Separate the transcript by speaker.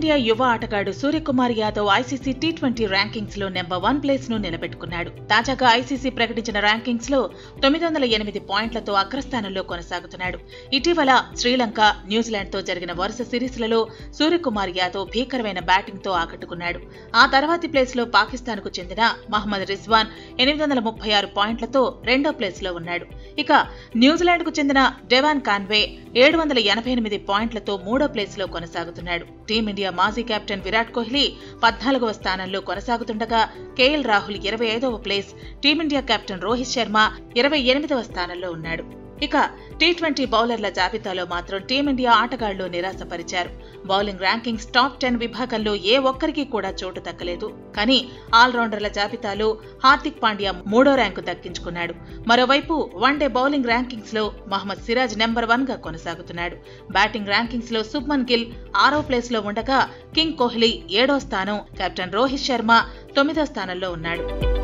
Speaker 1: team India యువ ఆటగాడు Suryakumar Yadav ICC T twenty rankings లో నెంబర్ వన్ ప్లేస్ ను నిలబెట్టుకున్నాడు తాజాగా ఐసీసీ ప్రకటించిన ర్యాంకింగ్స్ లో తొమ్మిది వందల ఎనిమిది పాయింట్లతో అగ్రస్థానంలో కొనసాగుతున్నాడు ఇటీవల శ్రీలంక న్యూజిలాండ్ తో జరిగిన వరుస సిరీస్లలో సూర్యకుమార్ యాదవ్ భీకరమైన బ్యాటింగ్ తో ఆకట్టుకున్నాడు ఆ తర్వాతి ప్లేస్ లో పాకిస్తాన్ కు చెందిన మహమ్మద్ రిజ్వాన్ ఎనిమిది వందల ముప్పై ఆరు పాయింట్లతో రెండో ప్లేస్ లో ఉన్నాడు ఇక న్యూజిలాండ్ కు చెందిన డెవాన్ కాన్వే ఏడు వందల ఎనభై ఎనిమిది పాయింట్లతో మూడో ప్లేస్ లో కొనసాగుతున్నాడు టీమిండియా మాజీ కెప్టెన్ విరాట్ కోహ్లీ పద్నాలుగవ స్థానంలో కొనసాగుతుండగా కేఎల్ రాహుల్ ఇరవై ఐదవ place team India captain Rohit Sharma ఇరవై ఎనిమిదవ స్థానంలో ఉన్నాడు ఇక టీ ట్వంటీ బౌలర్ల జాబితాలో మాత్రం టీమిండియా ఆటగాళ్లు నిరాశపరిచారు బౌలింగ్ ర్యాంకింగ్స్ టాప్ టెన్ విభాగంలో ఏ ఒక్కరికి కూడా చోటు దక్కలేదు కానీ ఆల్రౌండర్ల జాబితాలో హార్దిక్ పాండ్యా మూడో ర్యాంకు దక్కించుకున్నాడు మరోవైపు వన్డే బౌలింగ్ ర్యాంకింగ్స్ లో మహమ్మద్ సిరాజ్ నెంబర్ వన్ గా కొనసాగుతున్నాడు బ్యాటింగ్ ర్యాంకింగ్స్ లో శుభ్మన్ గిల్ ఆరో ప్లేస్ లో ఉండగా కింగ్ కోహ్లీ ఏడో స్థానం కెప్టెన్ రోహిత్ శర్మ తొమ్మిదో స్థానంలో ఉన్నాడు